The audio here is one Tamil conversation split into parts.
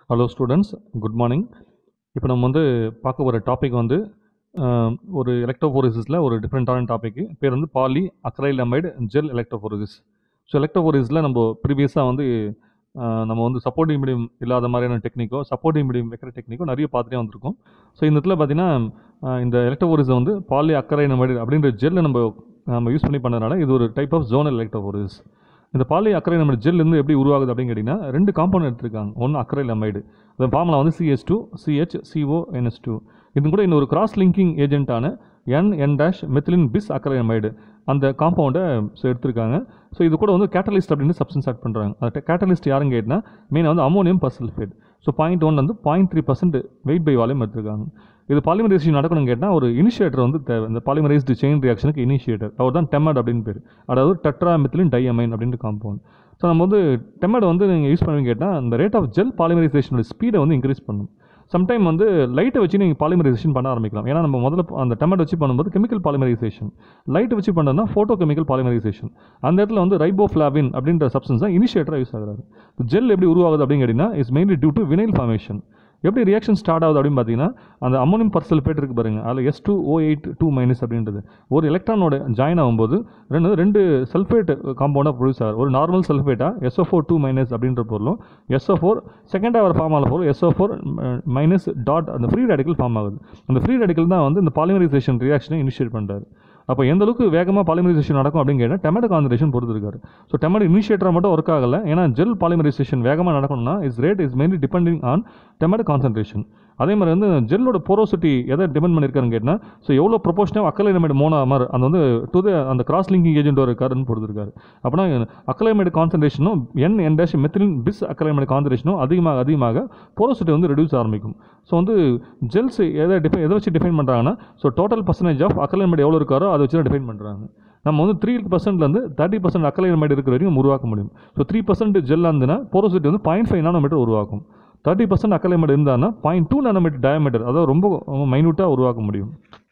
ஹலோ ஸ்டூடெண்ட்ஸ் குட் மார்னிங் இப்போ நம்ம வந்து பார்க்க போகிற டாபிக் வந்து அஹ், ஒரு எலக்ட்ரோஃபோரிசிஸில் ஒரு டிஃப்ரெண்ட்டான டாபிக் பேர் வந்து poly acrylamide gel electrophoresis so எலக்ட்ரோஃபோரிஸில் நம்ம ப்ரீவியஸாக வந்து அஹ், நம்ம வந்து சப்போர்ட்டிங் மீடியம் இல்லாத மாதிரியான டெக்னிக்கோ சப்போர்ட்டிங் மீடியம் வைக்கிற டெக்னிக்கோ நிறைய பார்த்துட்டே வந்திருக்கோம் ஸோ இந்த இடத்துல பார்த்தீங்கன்னா அஹ், இந்த எலக்ட்ரோஃபோரிஸை வந்து பாலி அக்ரைலமைடு அப்படின்ற ஜெல்லை நம்ம நம்ம யூஸ் பண்ணி பண்ணதுனால இது ஒரு டைப் ஆஃப் ஜோனல் எலக்ட்ரோஃபோரிஸ் இந்த பாலி அக்கறை நம்ம ஜெல் இருந்து எப்படி உருவாகுது அப்படின்னு கேட்டிங்கன்னா ரெண்டு காம்பவுண்ட் எடுத்திருக்காங்க ஒன்று அக்கரைல் அமைடு அந்த ஃபார்முலா வந்து CS two CH CO NS two இது கூட இன்னொரு கிராஸ் லிங்கிங் ஏஜென்ட்டான N N dash methylene bis அக்கரை அமைடு அந்த காம்பவுண்டை எடுத்திருக்காங்க ஸோ இது கூட வந்து கேட்டலிஸ்ட் அப்படின்னு சப்ஸ்டன்ஸ் ஆட் பண்ணுறாங்க அந்த கேட்டலிஸ்ட் யாருன்னு கேட்டினா மெயினாக வந்து ammonium persulphate so point one வந்து point three percent weight by volume எடுத்திருக்காங்க இது பாலிமரைசேஷன் நடக்கணும்னு கேட்டால் ஒரு இனிஷியேட்டர் வந்து தேவை இந்த பாலிமரைஸ்டு செயின் ரியாக்ஷனுக்கு இனிஷியேட்டர் அவர் தான் டெமட் அப்படின்னு பேர் அதாவது டெட்ரா மித்திலின் டையமைன் அப்படின்ற காம்பவுண்ட் ஸோ நம்ம வந்து டெமட் வந்து நீங்கள் யூஸ் பண்ணுவீங்க கேட்டால் அந்த ரேட் ஆஃப் ஜெல் பாலிமரைசேஷனோட ஸ்பீடை வந்து இன்க்ரீஸ் பண்ணும் சம்டைம் வந்து லைட்டை வச்சு நீங்கள் பாலிமரைசேஷன் பண்ண ஆரம்பிக்கலாம் ஏன்னா நம்ம முதல்ல அந்த டெமட் வச்சு பண்ணும்போது கெமிக்கல் பாலிமரைசேஷன் லைட் வச்சு பண்ணோம்னா ஃபோட்டோ கெமிக்கல் பாலிமரைசேஷன் அந்த இடத்துல வந்து ரைபோஃப்ளாவின் அப்படின்ற சப்ஸ்டன்ஸ் தான் இனிஷியேட்டராக யூஸ் ஆகுறாரு ஜெல் எப்படி உருவாகுது அப்படின்னு கேட்டிங்கன்னா is mainly due to vinyl formation எப்படி ரியாக்ஷன் ஸ்டார்ட் ஆகுது அப்படின்னு பார்த்தீங்கன்னா அந்த அம்மோனியம் பர்சல்ஃபேட் இருக்கு பாருங்க அதில் S two O eight two minus அப்படின்றது ஒரு எலக்ட்ரானோட ஜாயின் ஆகும்போது ரெண்டு ரெண்டு சல்ஃபேட் காம்பவுண்டாக ப்ரொடியூஸ் ஆகும் ஒரு நார்மல் சல்ஃபேட்டாக எஸ்ஓ ஃபோர் டூ மைனஸ் அப்படின்ற பொருளும் எஸ்ஓ ஃபோர் செகண்ட் அவர் ஃபார்ம் ஆகிற பொருள் எஸ்ஓ ஃபோர் மைனஸ் டாட் அந்த ஃப்ரீ ரேடிக்கல் ஃபார்ம் ஆகுது அந்த ஃப்ரீ ரேடிக்கல் தான் வந்து இந்த பாலிமரைசேஷன் ரியாக்ஷனை இனிஷியேட் பண்ணுறாரு அப்போ எந்த அளவுக்கு வேகமாக பாலிமரைசேஷன் நடக்கும் அப்படின்னு கேட்டால் டெமேட்டோ கான்சன்ட்ரேஷன் பொறுத்து இருக்காரு ஸோ டெமேட்டோ இனிஷியேட்டராக மட்டும் ஒர்க் ஆகலை ஏன்னா ஜெல் பாலிமரைசேஷன் வேகமாக நடக்கணும்னா is rate is mainly depending on டெமேட்டோ கான்சன்ட்ரேஷன் அதே மாதிரி வந்து ஜெல்லோட போரோசிட்டி எதை டிபெண்ட் பண்ணியிருக்காருன்னு கேட்டால் ஸோ எவ்வளோ ப்ரொபோஷனாக அக்கலைமேட் மோனோமர் அந்த வந்து டு த அந்த கிராஸ் லிங்கிங் ஏஜென்ட் இருக்காருன்னு பொறுத்திருக்காரு அப்படின்னா அக்கலைமேட் கான்சன்ட்ரேஷனும் என் என் டேஷ் மெத்திலின் பிஸ் அக்கலைமேட் கான்சன்ட்ரேஷனும் அதிகமாக அதிகமாக போரோசிட்டி வந்து ரெடியூஸ் ஆரம்பிக்கும் ஸோ வந்து ஜெல்ஸ் எதை டிஃபை எதை வச்சு டிஃபைன் பண்ணுறாங்கன்னா so total percentage of acrylamide எவ்வளோ இருக்காரோ அதை வச்சு தான் டிஃபைன் பண்ணுறாங்க நம்ம வந்து த்ரீ பர்சன்ட்லேருந்து தேர்ட்டி பர்சன்ட் அக்கலைமேட் இருக்கிற வரைக்கும் உருவாக்க முடியும் ஸோ த்ரீ பர்சன்ட் ஜெல் இருந்துன்னா போரோசிட்டி வந்து பாயிண்ட் ஃபைவ் நானோமீட்டர் உருவாக்கும் தேர்ட்டி பர்சன்ட் அக்கலைமேட் இருந்தான்னா பாயிண்ட் டூ நானோமீட்டர் டயமீட்டர் அதாவது ரொம்ப மைனூட்டாக உருவாக்க முடியும்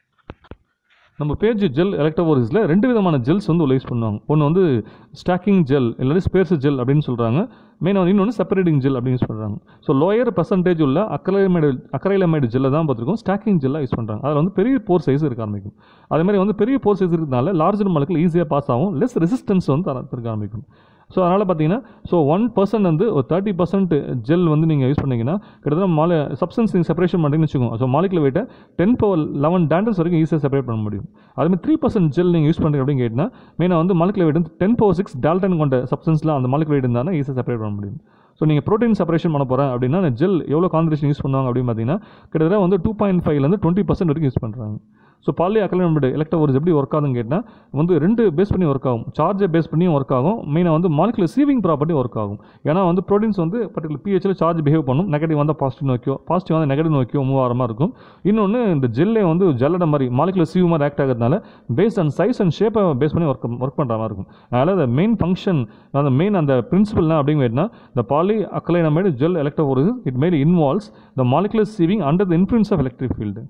நம்ம பேஜ் ஜெல் எலக்ட்ரோபோரிஸில் ரெண்டு விதமான ஜெல்ஸ் வந்து யூஸ் பண்ணுவாங்க ஒன்று வந்து ஸ்டாக்கிங் ஜெல் இல்லாட்டி ஸ்பேஸ் ஜெல் அப்படின்னு சொல்கிறாங்க மெயின் வந்து இன்னொன்று செப்பரேட்டிங் ஜெல் அப்படின்னு யூஸ் பண்ணுறாங்க ஸோ லோயர் பர்சன்டேஜ் உள்ள அக்கரைலமைடு அக்கரைலமைடு ஜெல்லை தான் பார்த்துருக்கோம் ஸ்டாக்கிங் ஜெல்லாக யூஸ் பண்ணுறாங்க அதில் வந்து பெரிய போர் சைஸ் இருக்க ஆரம்பிக்கும் அதே மாதிரி வந்து பெரிய போர் சைஸ் இருக்கிறதுனால லார்ஜர் மலக்கில் ஈஸியாக பாஸ் ஆகும் லெஸ் ரெசிஸ்டன்ஸ் வந்து தர இருக்க ஆரம்பிக்கும் ஸோ அதனால் பார்த்தீங்கன்னா ஸோ ஒன் பர்சன்ட் வந்து ஒரு தேர்ட்டி பர்சன்ட் ஜெல் வந்து நீங்கள் யூஸ் பண்ணீங்கன்னா கிட்டத்தட்ட மாலை சப்ஸ்டன்ஸ் நீங்கள் செப்பரேஷன் பண்ணுறீங்கன்னு வச்சுக்கோங்க ஸோ மாலிகுலர் வெயிட்டை டென் பவர் லெவன் டேண்டல்ஸ் வரைக்கும் ஈஸியாக செப்பரேட் பண்ண முடியும் அதுமாதிரி த்ரீ பர்சன்ட் ஜெல் நீங்கள் யூஸ் பண்ணுறீங்க அப்படின்னு கேட்டிங்கன்னா மெயினாக வந்து மாலிகுலர் வெயிட் வந்து டென் பவர் சிக்ஸ் டால்டன் கொண்ட சப்ஸ்டன்ஸில் அந்த மாலிகுலர் வெயிட் இருந்தால் ஈஸியாக செப்பரேட் பண்ண முடியும் ஸோ நீங்கள் ப்ரோட்டீன் செப்பரேஷன் பண்ண போகிறேன் அப்படின்னா ஜெல் எவ்வளோ கான்சன்ட்ரேஷன் யூஸ் பண்ணுவாங்க அப்படின்னு பார்த்தீங்கன்னா கிட்டத்தட்ட வந்து டூ பாயிண்ட் ஃபைவ்லேருந்து டுவெண்ட்டி பர்சன்ட் வரைக்கும் யூஸ் பண்ணுறாங்க ஸோ பாலி அக்கலமைடு எலக்ட்ரோவர்ஸ் எப்படி ஒர்க் ஆகுதுன்னு கேட்டால் வந்து ரெண்டு பேஸ் பண்ணி ஒர்க் ஆகும் சார்ஜை பேஸ் பண்ணியும் ஒர்க் ஆகும் மெயினாக வந்து மாலிகுலர் சீவிங் ப்ராப்பர்ட்டி ஒர்க் ஆகும் ஏன்னா வந்து ப்ரோட்டீன்ஸ் வந்து பர்டிகுலர் பிஹெச்சில் சார்ஜ் பிஹேவ் பண்ணும் நெகட்டிவ் வந்தால் பாசிட்டிவ் நோக்கியோ பாசிட்டிவ் வந்து நெகட்டிவ் நோக்கியோ மூவ் ஆகிற மாதிரி இருக்கும் இன்னொன்று இந்த ஜெல்லே வந்து ஜல்லட மாதிரி மாலிகுலர் சீவ் மாதிரி ஆக்ட் ஆகிறதுனால பேஸ் அண்ட் சைஸ் அண்ட் ஷேப்பை பேஸ் பண்ணி ஒர்க் ஒர்க் பண்ணுற மாதிரி இருக்கும் அதனால் அந்த மெயின் ஃபங்க்ஷன் அந்த மெயின் அந்த பிரின்சிபல் அப்படின்னு கேட்டால் இந்த poly acrylamide gel electrophoresis it main involves the molecular sieving under the influence of electric field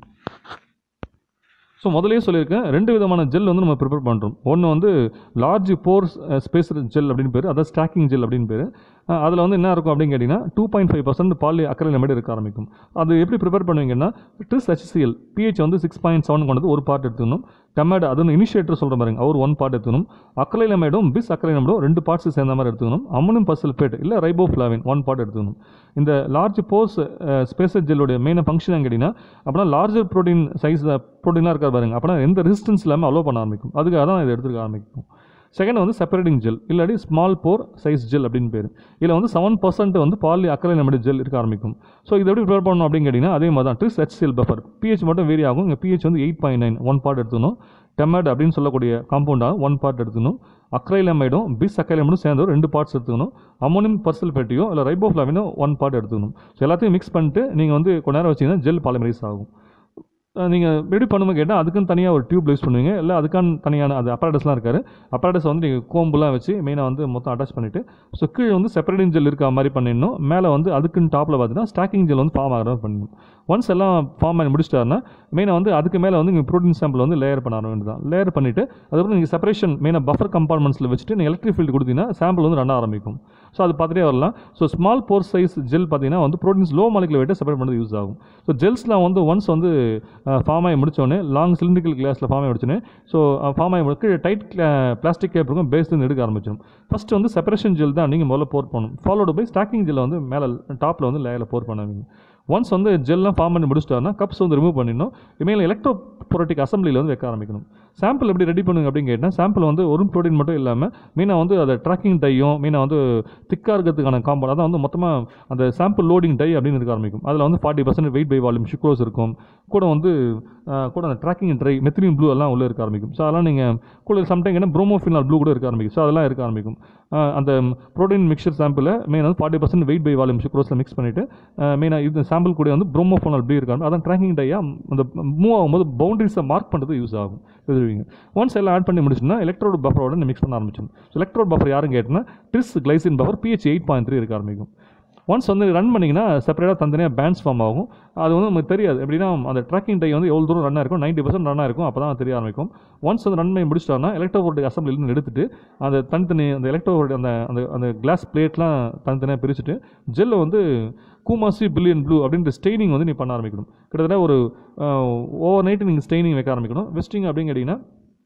so முதலே சொல்லியிருக்கேன் ரெண்டு விதமான ஜெல் வந்து நம்ம ப்ரிப்பேர் பண்ணுறோம் ஒன்று வந்து லார்ஜ் போர் ஸ்பேஸ் ஜெல் அப்படின்னு பேர் அதாவது ஸ்டாக்கிங் ஜெல் அப்படின்னு பேர் அதில் வந்து என்ன இருக்கும் அப்படின்னு கேட்டிங்கன்னா two point five percent poly acrylamide இருக்க ஆரம்பிக்கும் அது எப்படி ப்ரிப்பேர் பண்ணுவீங்கன்னா ட்ரிஸ் ஹெச்சிஎல் பிஹெச் வந்து சிக்ஸ் பாயிண்ட் செவன் கொண்டது ஒரு பார்ட் எடுத்துக்கணும் டமேட் அது இனிஷியேட்டர் சொல்கிற மாதிரி அவர் ஒன் பார்ட் எடுத்துக்கணும் அக்கலைலமைடும் பிஸ் அக்கலைலமைடும் ரெண்டு பார்ட்ஸ் சேர்ந்த மாதிரி எடுத்துக்கணும் அம்மனும் பர்சல்ஃபேட் இல்லை ரைபோஃப்ளாவின் ஒன் பார்ட் எடுத்துக்கணும் இந்த லார்ஜ் போர்ஸ் ஸ்பேசஸ் ஜெல்லுடைய மெயின் ஃபங்க்ஷன் கேட்டிங்கன்னா அப்படின்னா லார்ஜர் ப்ரோட்டீன் சைஸ் ப்ரோட்டீனாக இருக்கார் பாருங்க அப்படின்னா எந்த ரெசிஸ்டன்ஸ் இல்லாமல் அலோவ் பண்ண ஆரம்பிக்கும் அதுக்காக தான் இதை எடுத்துக்க ஆரம்பிக்கும் செகண்ட் வந்து செப்பரேட்டிங் ஜெல் இல்லாட்டி ஸ்மால் போர் சைஸ் ஜெல் அப்படின்னு பேர் இதில் வந்து செவன் பர்சன்ட் வந்து பாலி அக்கறை நம்ம ஜெல் இருக்க ஆரம்பிக்கும் ஸோ இது எப்படி ப்ரிப்பேர் பண்ணணும் அப்படின்னு கேட்டிங்கன்னா அதே மாதிரி தான் ட்ரிஸ் ஹெச்சிஎல் பஃபர் பிஹெச் மட்டும் வேரி ஆகும் இங்கே பிஹெச் வந்து eight point nine one part எடுத்துக்கணும் டெமட் அப்படின்னு சொல்லக்கூடிய காம்பவுண்டாக ஒன் பார்ட் எடுத்துக்கணும் அக்ரைலமைடும் பிஸ் அக்ரைலமைடும் சேர்ந்து ரெண்டு பார்ட்ஸ் எடுத்துக்கணும் அமோனியம் பர்சல்ஃபேட்டையோ இல்லை ரைபோஃப்ளாவினோ ஒன் பார்ட் எடுத்துக்கணும் ஸோ எல்லாத்தையும் மிக்ஸ் பண்ணிட்டு நீங்கள் வந்து கொஞ்ச நேரம் வச்சிங்கன்னா ஜெல் பாலிமரைஸ் ஆகும் நீங்கள் ரெடி பண்ணும்போது கேட்டால் அதுக்குன்னு தனியாக ஒரு டியூப் யூஸ் பண்ணுவீங்க இல்லை அதுக்கான தனியான அது அப்பாரடஸ்லாம் இருக்காரு அப்பாரடஸ் வந்து நீங்கள் கோம்புலாம் வச்சு மெயினாக வந்து மொத்தம் அட்டாச் பண்ணிவிட்டு ஸோ கீழே வந்து செப்பரேட்டிங் ஜெல் இருக்க மாதிரி பண்ணிடணும் மேலே வந்து அதுக்குன்னு டாப்பில் பார்த்தீங்கன்னா ஸ்டாக்கிங் ஜெல் வந்து ஃபார்ம் ஆகிற மாதிரி பண்ணணும் ஒன்ஸ் எல்லாம் ஃபார்ம் பண்ணி முடிச்சிட்டாருன்னா மெயினாக வந்து அதுக்கு மேலே வந்து நீங்கள் ப்ரோட்டீன் சாம்பிள் வந்து லேயர் பண்ண வேண்டியதான் லேயர் பண்ணிவிட்டு அதுக்கப்புறம் நீங்கள் செப்பரேஷன் மெயினாக பஃபர் கம்பார்ட்மெண்ட்ஸில் வச்சுட்டு நீங்கள் எலக்ட்ரிக் ஃபீல்டு கொடுத்தீங்கன்னா சாம்பிள் வந்து ரன் ஆரம்பிக்கும் ஸோ அது பார்த்துட்டே வரலாம் so small pore size gel பார்த்தீங்கன்னா வந்து ப்ரோட்டீன்ஸ் லோ மாலிகுலர் வெயிட்டை செப்பரேட் பண்ணுறது யூஸ் ஆகும் ஸோ ஜெல்ஸ்லாம் வந்து ஒன்ஸ் வந்து ஃபார்ம் ஆகி முடிச்சோடனே லாங் சிலிண்டிக்கல் கிளாஸில் ஃபார்ம் ஆகி முடிச்சோடனே ஸோ ஃபார்ம் ஆகி முடிச்சு டைட் பிளாஸ்டிக் கேப் இருக்கும் பேஸ்லேருந்து எடுக்க ஆரம்பிச்சிடும் ஃபஸ்ட்டு வந்து செப்பரேஷன் ஜெல் தான் நீங்கள் முதல்ல போர் பண்ணணும் ஃபாலோடு பை ஸ்டாக்கிங் ஜெல்லை வந்து மேலே டாப்பில் வந்து லேயரில் போர் பண்ணுவீங்க ஒன்ஸ் வந்து ஜெல்லாம் ஃபார்ம் பண்ணி முடிச்சிட்டாருன்னா கப்ஸ் வந்து ரிமூவ் பண்ணிடணும் இனிமேல் எலக்ட்ரோ ப்ரோட்டிக் அசம்பிளியில் வந்து வைக்க ஆரம்பிக்கணும் சாம்பிள் எப்படி ரெடி பண்ணுங்க அப்படின்னு கேட்டால் சாம்பிள் வந்து ஒரு ப்ரோட்டீன் மட்டும் இல்லாமல் மெயினாக வந்து அதை ட்ராக்கிங் டையும் மெயினாக வந்து திக்காக இருக்கிறதுக்கான காம்பவுண்ட் அதான் வந்து மொத்தமாக அந்த சாம்பிள் லோடிங் டை அப்படின்னு இருக்க ஆரம்பிக்கும் அதில் வந்து forty percent weight by volume sucrose இருக்கும் கூட வந்து அஹ், கூட அந்த ட்ராக்கிங் ட்ரை மெத்திலின் ப்ளூ எல்லாம் உள்ளே இருக்க ஆரம்பிக்கும் ஸோ அதெல்லாம் நீங்கள் கூட சம்டைம் என்ன ப்ரோமோஃபினால் ப்ளூ கூட இருக்க ஆரம்பிக்கும் ஸோ அதெல்லாம் இருக்க ஆரம்பிக்கும் அஹ், அந்த ப்ரோட்டீன் மிக்சர் சாம்பிளை மெயின் வந்து forty percent weight by volume சுக்ரோஸில் மிக்ஸ் பண்ணிவிட்டு மெயினாக இந்த சாம்பிள் கூட வந்து ப்ரோமோஃபோனால் ப்ளூ இருக்காங்க அதான் ட்ராக்கிங் டையாக அந்த மூவ் ஆகும்போது பவுண்டரிஸை மார்க் பண்ணுறது யூஸ் ஆகும் எழுதுவீங்க ஒன்ஸ் எல்லாம் ஆட் பண்ணி முடிச்சுன்னா எலக்ட்ரோட் பஃபரோட மிக்ஸ் பண்ண ஆரம்பிச்சிடும் எலக்ட்ரோட் பஃபர் யாரும் கேட்டினா Tris glycine buffer pH eight point three இருக்க ஆரம்பிக்கும் ஒன்ஸ் வந்து ரன் பண்ணிங்கன்னா செப்பரேட்டாக தனித்தனியாக பேண்ட்ஸ் ஃபார்ம் ஆகும் அது வந்து நமக்கு தெரியாது எப்படின்னா அந்த ட்ராக்கிங் டை வந்து எவ்வளோ தூரம் ரன்னாக இருக்கும் நைன்ட்டி பர்சன்ட் ரன்னாக இருக்கும் அப்போ தான் தெரிய ஆரம்பிக்கும் ஒன்ஸ் அந்த ரன் பண்ணி முடிச்சிட்டாங்கன்னா எலக்ட்ரோவோல்ட் அசம்பிளிலேருந்து எடுத்துட்டு அந்த தனித்தனி அந்த எலக்ட்ரோவோல்ட் அந்த அந்த அந்த கிளாஸ் பிளேட்லாம் தனித்தனியாக பிரிச்சுட்டு ஜெல்லை வந்து கூமாசி பில்லியன் ப்ளூ அப்படின்ற ஸ்டெயினிங் வந்து நீ பண்ண ஆரம்பிக்கணும் கிட்டத்தட்ட ஒரு ஓவர் நைட்டு நீங்கள் ஸ்டெயினிங் வைக்க ஆரம்பிக்கணும் வெஸ்டிங் அப்படின்னு கேட்டிங்கன்னா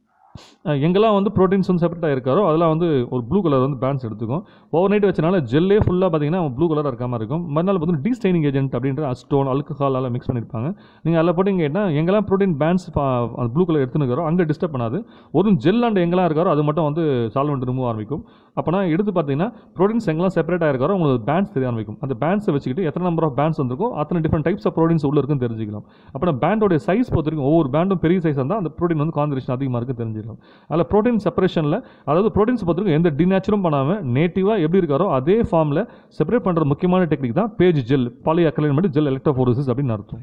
அஹ் எங்கெல்லாம் வந்து ப்ரோட்டீன்ஸ் வந்து செப்பரேட்டாக இருக்காரோ அதெல்லாம் வந்து ஒரு ப்ளூ கலர் வந்து பேண்ட்ஸ் எடுத்துக்கும் ஓவர் நைட் வச்சனால ஜெல்லே ஃபுல்லாக பார்த்தீங்கன்னா ப்ளூ கலராக இருக்காமல் இருக்கும் மறுநாள் வந்து டீஸ்டைனிங் ஏஜென்ட் அப்படின்ற அஸ்டோன் அல்கஹால் எல்லாம் மிக்ஸ் பண்ணியிருப்பாங்க நீங்கள் அதில் போட்டு கேட்டால் எங்கெல்லாம் ப்ரோட்டீன் பேண்ட்ஸ் அந்த ப்ளூ கலர் எடுத்துன்னு இருக்கிறோ அங்கே டிஸ்டர்ப் பண்ணாது ஒரு ஜெல் அண்ட் எங்கெல்லாம் இருக்காரோ அது மட்டும் வந்து சால்வெண்ட் ரிமூவ் ஆரம்பிக்கும் அப்போனா எடுத்து பார்த்தீங்கன்னா ப்ரோட்டீன்ஸ் எங்கெல்லாம் செப்பரேட்டாக இருக்காரோ உங்களுக்கு பேண்ட்ஸ் தெரிய ஆரம்பிக்கும் அந்த பேண்ட்ஸை வச்சுக்கிட்டு எத்தனை நம்பர் ஆஃப் பேண்ட்ஸ் வந்திருக்கோ அத்தனை டிஃப்ரெண்ட் டைப்ஸ் ஆஃப் ப்ரோட்டீன்ஸ் உள்ள இருக்குன்னு தெரிஞ்சுக்கலாம் அப்போ பேண்டோட சைஸ் பொறுத்த வரைக்கும் ஒவ்வொரு பேண்டும் பெரிய சைஸ் இருந்தால் அந்த ப்ரோட்டீன் வந்து கான்சன்ட்ரேஷன் அதிகமாக இருக்குன்னு தெரிஞ்சுக்கலாம் அதில் ப்ரோட்டீன் செப்பரேஷனில் அதாவது ப்ரோட்டீன்ஸ் பொறுத்த வரைக்கும் எந்த டிநேச்சரும் பண்ணாமல் நேட்டிவாக எப்படி இருக்காரோ அதே ஃபார்மில் செப்பரேட் பண்ணுற முக்கியமான டெக்னிக் தான் பேஜ் ஜெல் பாலி அக்கலைன் மட்டும் ஜெல் எலக்ட்ரோஃபோரோசிஸ் அப்படின்னு அர்த்தம்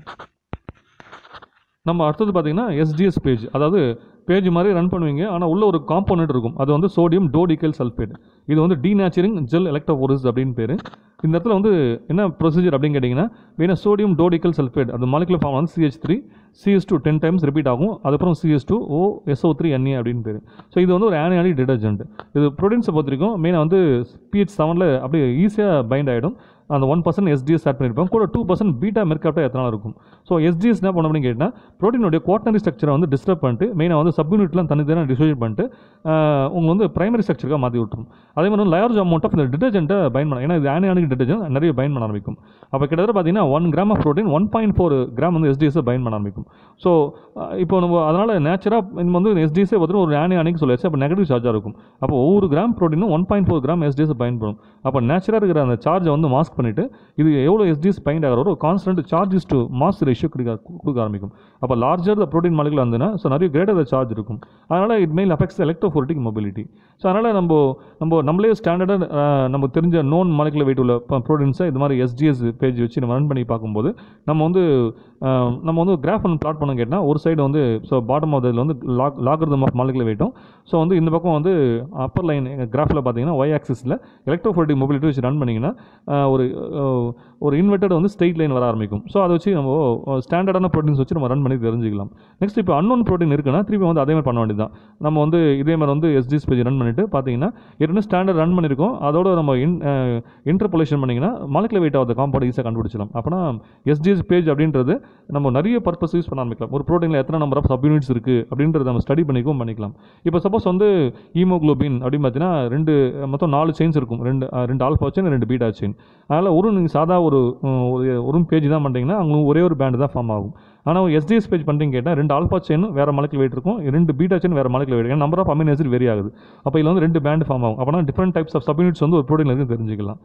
நம்ம அடுத்தது பார்த்தீங்கன்னா எஸ்டிஎஸ் பேஜ் அதாவது பேஜ் மாதிரி ரன் பண்ணுவீங்க ஆனால் உள்ள ஒரு காம்போனன்ட் இருக்கும் அது வந்து சோடியம் டோடிக்கல் சல்ஃபேட் இது வந்து டீநேச்சரிங் ஜெல் எலக்ட்ரோஃபோரிஸ் அப்படின்னு பேர் இந்த இடத்துல வந்து என்ன ப்ரொசீஜர் அப்படின்னு கேட்டிங்கன்னா வேணும் சோடியம் டோடிக்கல் சல்ஃபேட் அது மாலிகுலர் ஃபார்ம் வந்து CH three CS two ten times repeat ஆகும் அதுக்கப்புறம் CS two O SO three NA அப்படின்னு பேர் ஸோ இது வந்து ஒரு ஆனியாலிக் டிடர்ஜென்ட் இது ப்ரோட்டீன்ஸை பொறுத்த வரைக்கும் மெயினாக வந்து பிஹெச் செவனில் அப்படியே ஈஸியாக பைண்ட் ஆகிடும் அந்த ஒன் பர்சன்ட் எஸ்டிஎஸ் ஆட் பண்ணியிருப்பாங்க கூட டூ பர்சன்ட் பீட்டா மெர்காப்டா எத்தனை இருக்கும் ஸோ எஸ்டிஎஸ் என்ன பண்ண அப்படின்னு கேட்டால் ப்ரோட்டீனுடைய குவாட்டனரி ஸ்ட்ரக்சரை வந்து டிஸ்டர்ப் பண்ணிட்டு மெயினாக வந்து சப்யூனிட்லாம் தனித்தனியாக டிசோஜ் பண்ணிட்டு ஆஹ், உங்களுக்கு வந்து பிரைமரி ஸ்ட்ரக்சருக்காக மாற்றி விட்டுரும் அதே மாதிரி லார்ஜ் அமௌண்ட் ஆஃப் இந்த டிடர்ஜென்ட்டை பைன் பண்ண ஏன்னா இது ஆனியானிக் டிடர்ஜென்ட் நிறைய பைன் பண்ண ஆரம்பிக்கும் அப்போ கிட்டத்தட்ட பார்த்தீங்கன்னா one gram of protein one point four gram வந்து எஸ்டிஎஸ் பைன் பண்ண ஆரம்பிக்கும் ஸோ இப்போ நம்ம அதனால் நேச்சராக நம்ம வந்து எஸ்டிஎஸ்ஸே பார்த்துட்டு ஒரு ஆனியானிக் சொல்லியாச்சு அப்போ நெகட்டிவ் சார்ஜாக இருக்கும் அப்போ ஒவ்வொரு கிராம் ப்ரோட்டீனும் one point four gram SDS பயன்படும் அப்போ நேச்சராக இருக்கிற அந்த சார்ஜை வந்து மாஸ்க் பண்ணிவிட்டு இது எவ்வளோ எஸ்டிஎஸ் பைண்ட் ஆகிறோ ஒரு constant charges to mass ratio கொடுக்க கொடுக்க ஆரம்பிக்கும் அப்போ லார்ஜர் த ப்ரோட்டீன் மாலிகுலர் இருந்ததுன்னா ஸோ நிறைய கிரேட்டர் த சார்ஜ் இருக்கும் அதனால் it mainly affects electrophoretic mobility so அதனால் நம்ம நம்ம நம்மளே ஸ்டாண்டர்டாக நம்ம தெரிஞ்ச நோன் மாலிகுலர் வெயிட் உள்ள ப்ரோட்டீன்ஸை இது மாதிரி எஸ்டிஎஸ் பேஜ் வச்சு நம்ம ரன் பண்ணி பார்க்கும்போது நம்ம வந்து அஹ், நம்ம வந்து கிராஃப் ஒன்று பிளாட் பண்ண கேட்டால் ஒரு சைடு வந்து ஸோ பாட்டம் ஆஃப் இதில் வந்து லாக் லாகர்தம் ஆஃப் மாலிகுலர் வெயிட்டும் ஸோ வந்து இந்த பக்கம் வந்து அப்பர் லைன் கிராஃபில் பார்த்தீங்கன்னா ஒய் ஆக்சிஸில் எலக்ட்ரோஃபோரிட்டிக் மொபிலிட்டி வச்சு ரன் பண்ணிங்கன்னா அஹ், ஒரு அஹ், ஒரு இன்வெர்டட் வந்து ஸ்ட்ரெயிட் லைன் வர ஆரம்பிக்கும் ஸோ அதை வச்சு நம்ம ஸ்டாண்டர்டான ப்ரோட்டீன்ஸ் வச்சு நம்ம ரன் பண்ணி தெரிஞ்சுக்கலாம் நெக்ஸ்ட் இப்போ அன்னோன் ப்ரோட்டீன் இருக்குன்னா திருப்பி வந்து அதே மாதிரி பண்ண வேண்டியது தான் நம்ம வந்து இதே மாதிரி வந்து எஸ்டிஎஸ் பேஜ் ரன் பண்ணிட்டு பார்த்தீங்கன்னா ஏற்கனவே ஸ்டாண்டர்ட் ரன் பண்ணியிருக்கோம் அதோட நம்ம இன் இன்டர்போலேஷன் பண்ணிங்கன்னா molecular weight of the compound ஈஸியாக கண்டுபிடிச்சலாம் அப்போனா எஸ்டிஎஸ் பேஜ் அப்படின்றது நம்ம நிறைய பர்பஸ் யூஸ் பண்ண ஆரம்பிக்கலாம் ஒரு ப்ரோட்டீனில் எத்தனை நம்பர் ஆஃப் சப் யூனிட்ஸ் இருக்குது அப்படின்றத நம்ம ஸ்டடி பண்ணிக்கவும் பண்ணிக்கலாம் இப்போ சப்போஸ் வந்து ஹீமோகுளோபின் அப்படின்னு பார்த்தீங்கன்னா ரெண்டு மொத்தம் நாலு செயின்ஸ் இருக்கும் ரெண்டு அஹ், ரெண்டு ஆல்ஃபா செயின் ரெண்டு பீட்டா செயின் அதனால் ஒரு நீங்கள் சாதா ஒரு உம், ஒரு ஒரு பேஜ் தான் பண்ணுறீங்கன்னா உங்களுக்கு ஒரே ஒரு பேண்ட் தான் ஃபார்ம் ஆகும் ஆனால் எஸ்டிஎஸ் பேஜ் பண்ணுறீங்க கேட்டால் ரெண்டு ஆல்ஃபா செயின் வேறு மலைக்கு வெயிட் இருக்கும் ரெண்டு பீட்டா செயின் வேறு மலைக்கு weight number of amino acid vary ஆகுது அப்போ இதில் வந்து ரெண்டு பேண்ட் ஃபார்ம் ஆகும் அப்போனா டிஃப்ரெண்ட் டைப்ஸ் ஆஃப் சப்யூனிட்ஸ் வந்து ஒரு ப்ரோட்டீன் இருக்கு தெரிஞ்சுக்கலாம்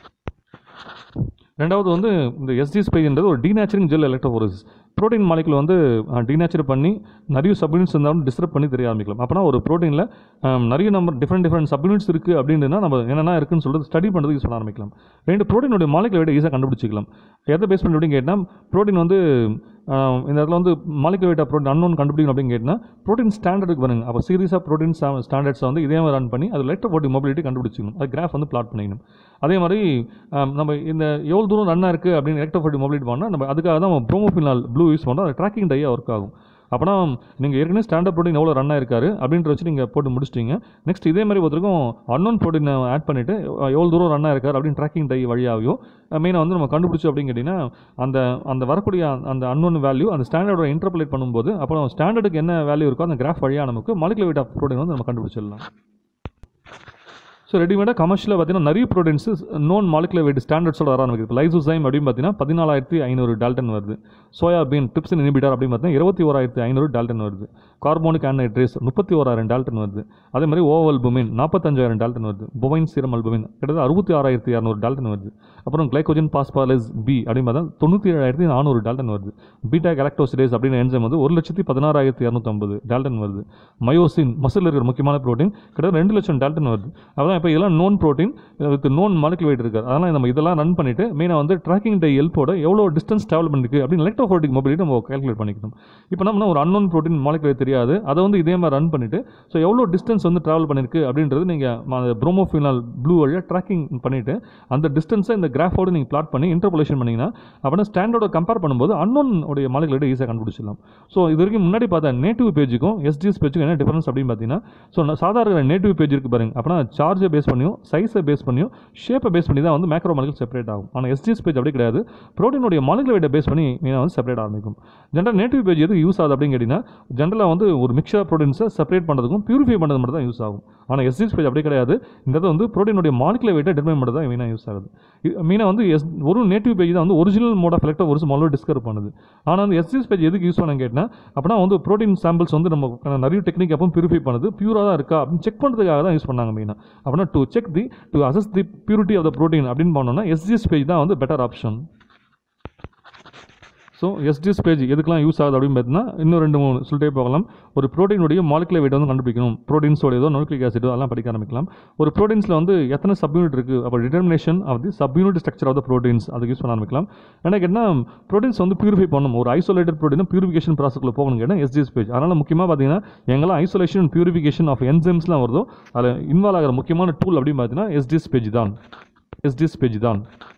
ரெண்டாவது வந்து இந்த எஸ்டிஎஸ் பேஜ்ன்றது ஒரு denaturing gel electrophoresis protein molecule வந்து டீநேச்சர் பண்ணி நிறைய சப்யூனிட்ஸ் இருந்தாலும் டிஸ்டர்ப் பண்ணி தெரிய ஆரம்பிக்கலாம் அப்போனா ஒரு ப்ரோட்டீனில் நிறைய நம்பர் டிஃப்ரெண்ட் டிஃப்ரெண்ட் சப்யூனிட்ஸ் இருக்குது அப்படின்னா நம்ம என்னென்ன இருக்குன்னு சொல்லிட்டு ஸ்டடி பண்ணுறது யூஸ் பண்ண ஆரம்பிக்கலாம் ரெண்டு ப்ரோட்டீனுடைய மாலிகுலர் வெயிட் ஈஸியாக கண்டுபிடிச்சிக்கலாம் எதை பேஸ் பண்ணி அப்படின்னு கேட்டால் ப்ரோட்டீன் வந்து ஆஹ், இந்த இடத்துல வந்து மாலிகுலர் வெயிட் ப்ரோட்டீன் அன்னோன் கண்டுபிடிக்கணும் அப்படின்னு கேட்டால் ப்ரோட்டீன் ஸ்டாண்டர்டுக்கு வருங்க அப்போ சீரிஸ் ஆஃப் ப்ரோட்டீன் ஸ்டாண்டர்ட்ஸை வந்து இதே மாதிரி ரன் பண்ணி அது எலக்ட்ரோபோட்டிக் மொபிலிட்டி கண்டுபிடிச்சிக்கணும் அது கிராஃப் வந்து பிளாட் பண்ணிக்கணும் அதே மாதிரி ஆம், நம்ம இந்த எவ்வளோ தூரம் ரன்னாக இருக்குது அப்படின்னு எலக்ட்ரோபோட்டிக் மொபிலிட்டி பண்ணால் நம்ம அதுக்காக தான் நம்ம ப்ரோமோஃபினால் ப்ளூ யூஸ் பண்ணுறோம் அது ட்ராக்கிங் டையாக ஒர்க் ஆகும் அப்போனா நீங்கள் ஏற்கனவே ஸ்டாண்டர்ட் ப்ரோட்டீன் எவ்வளோ ரன் ஆயிருக்காரு அப்படின்ற வச்சு நீங்கள் போட்டு முடிச்சிட்டீங்க நெக்ஸ்ட் இதே மாதிரி ஒருத்தருக்கும் அன்னோன் ப்ரோட்டீனை ஆட் பண்ணிவிட்டு எவ்வளோ தூரம் ரன் ஆயிருக்காரு அப்படின்னு ட்ராக்கிங் டை வழியாகையோ மெயினாக வந்து நம்ம கண்டுபிடிச்சோம் அப்படின்னு கேட்டிங்கன்னா அந்த அந்த வரக்கூடிய அந்த அன்னோன் வேல்யூ அந்த ஸ்டாண்டர்டோட இன்டர்பிளேட் பண்ணும்போது அப்புறம் ஸ்டாண்டர்டுக்கு என்ன வேல்யூ இருக்கோ அந்த கிராஃப் வழியாக நமக்கு மாலிகுலர் weight ஆஃப் ப்ரோட்டீன் வந்து நம்ம கண்டுபிடிச்சிடலாம் ஸோ ரெடிமேடாக கமர்ஷியலாக பார்த்தீங்கன்னா நிறைய ப்ரோட்டீன்ஸ் நோன் மாலிகுலர் வெயிட் ஸ்டாண்டர்ட்ஸோட வர ஆரம்பிக்குது லைசோசைம் அப்படின்னு பார்த்தீங்கன்னா பதினாலாயிரத்தி ஐநூறு டால்டன் வருது சோயாபீன் டிப்ஸின் இனிபிட்டார் அப்படின்னு பார்த்தீங்கன்னா இருபத்தி ஓராயிரத்தி ஐநூறு டால்டன் வருது கார்போனிக் ஆன்ஹைட்ரேஸ் முப்பத்தி ஓராயிரம் டால்டன் வருது அதே மாதிரி ஓ அல்புமின் நாற்பத்தஞ்சாயிரம் டால்டன் வருது பொவைன் சீரம் அல்புமின் கிட்டத்தட்ட அறுபத்தி ஆறாயிரத்தி இரநூறு டால்டன் வருது அப்புறம் கிளைகோஜன் பாஸ்பாலிஸ் பி அப்படின்னு பார்த்தா தொண்ணூற்றி ஏழாயிரத்தி நானூறு டால்டன் வருது பீட்டா கேலக்டோசிடேஸ் அப்படின்னு என்ஜைம் வந்து ஒரு லட்சத்தி பதினாறாயிரத்தி இரநூத்தம்பது டால்டன் வருது மயோசின் மசில் இருக்கிற முக்கியமான ப்ரோட்டீன் கிட்டத்தட்ட ரெண்டு லட்சம் டால்டன் வருது அதான் இப்போ இதெல்லாம் known protein with known molecular weight இருக்குது அதனால் நம்ம இதெல்லாம் ரன் பண்ணிவிட்டு மெயினாக வந்து ட்ராக்கிங் டை ஹெல்ப்போட எவ்வளோ டிஸ்டன்ஸ் ட்ராவல் பண்ணிருக்கு அப்படின்னு எலக்ட்ரோஃபோட்டிக் மொபிலிட்டி நம்ம கால்குலேட் பண்ணிக்கணும் இப்போ நம்ம ஒரு அன்னோன் ப்ரோட்டீன் மாலிகுலர் தெரியாது அதை வந்து இதே மாதிரி ரன் பண்ணிவிட்டு ஸோ எவ்வளோ டிஸ்டன்ஸ் வந்து ட்ராவல் பண்ணிருக்கு அப்படின்றது நீங்கள் ப்ரோமோஃபினால் ப்ளூ வழியாக ட்ராக்கிங் பண்ணிவிட்டு அந்த டிஸ்டன்ஸை இந்த கிராஃபோடு நீங்கள் பிளாட் பண்ணி இன்டர்போலேஷன் பண்ணிங்கன்னா அப்படின்னா ஸ்டாண்டர்டோட கம்பேர் பண்ணும்போது அன்னோன் உடைய மாலிகுலர் ஈஸியாக கண்டுபிடிச்சிடலாம் ஸோ இது வரைக்கும் முன்னாடி பார்த்தா நேட்டிவ் பேஜுக்கும் எஸ்டிஎஸ் பேஜுக்கும் என்ன டிஃபரன்ஸ் அப்படின்னு பார்த்தீங்கன்னா ஸோ சாதாரண நேட்டிவ் பேஜ் இருக்குது பாருங்க அப்படின்னா சார்ஜை பேஸ் பண்ணியும் சைஸை பேஸ் பண்ணியும் ஷேப்பை பேஸ் பண்ணி தான் வந்து மேக்ரோ மாலிகுல் செப்பரேட் ஆகும் ஆனால் எஸ்டிஎஸ் பேஜ் அப்படி கிடையாது ப்ரோட்டீனுடைய மாலிகுலர் வெயிட்டை பேஸ் பண்ணி மெயினாக வந்து செப்பரேட் ஆரம்பிக்கும் ஜென்ரல் நேட்டிவ் பேஜ் எதுக்கு யூஸ் ஆகுது அப்படின்னு கேட்டிங்கன்னா ஜென்ரலாக வந்து ஒரு மிக்சர் ப்ரோட்டீன்ஸை செப்பரேட் பண்ணுறதுக்கும் பியூரிஃபை பண்ணுறது மட்டும் தான் யூஸ் ஆகும் ஆனால் எஸ்டிஎஸ் பேஜ் அப்படி கிடையாது இந்த இது வந்து ப்ரோட்டீனுடைய மாலிகுலர் வெயிட்டை டிட்டர்மைன் பண்ணுறது தான் மெயினாக யூஸ் ஆகுது மெயினாக வந்து எஸ் ஒரு நேட்டிவ் பேஜ் தான் வந்து ஒரிஜினல் மோட் ஆஃப் எலக்ட்ரோ ஒரு முதல்ல டிஸ்கவர் பண்ணுது ஆனால் அந்த எஸ்டிஎஸ் பேஜ் எதுக்கு யூஸ் பண்ண கேட்டால் அப்படின்னா வந்து ப்ரோட்டீன் சாம்பிள்ஸ் வந்து நம்ம நிறைய டெக்னிக் அப்போ பியூரிஃபை பண்ணுது பியூராக தான் இருக்கா அப்படின்னு செக் பண்ணுறதுக்காக தான் யூஸ் பண்ணாங்க மெயினாக அப்படின்னா to check the to assess the purity of the protein அப்படின்னு பண்ணோம்னா எஸ்ஜிஎஸ் பேஜ் தான் வந்து better option so SDS PAGE எதுக்கெல்லாம் யூஸ் ஆகுது அப்படின்னு பார்த்தீங்கன்னா இன்னும் ரெண்டு மூணு சொல்லிட்டே போகலாம் ஒரு ப்ரோட்டீனுடைய மாலிகுலர் வெயிட் வந்து கண்டுபிடிக்கணும் ப்ரோட்டீன்ஸோட ஏதோ நியூக்ளிக் ஆசிடோ அதெல்லாம் படிக்க ஆரம்பிக்கலாம் ஒரு ப்ரோட்டீன்ஸில் வந்து எத்தனை சப்யூனிட் இருக்குது அப்போ determination of the subunit structure of the proteins அதுக்கு யூஸ் பண்ண ஆரம்பிக்கலாம் ஏன்னா கேட்டால் ப்ரோட்டீன்ஸ் வந்து பியூரிஃபை பண்ணணும் ஒரு ஐசோலேட்டட் ப்ரோட்டீன் பியூரிஃபிகேஷன் ப்ராசஸ்க்குள்ள போகணும் கேட்டால் எஸ்டிஎஸ் பேஜ் அதனால் முக்கியமாக பார்த்தீங்கன்னா எங்கெல்லாம் ஐசோலேஷன் பியூரிஃபிகேஷன் ஆஃப் என்சைம்ஸ்லாம் வருதோ அதில் இன்வால்வ் ஆகிற முக்கியமான டூல் அப்படின்னு பார்த்தீங்கன்னா எஸ்டிஎஸ் பேஜ் தான் எஸ்டிஎஸ் பேஜ் தான்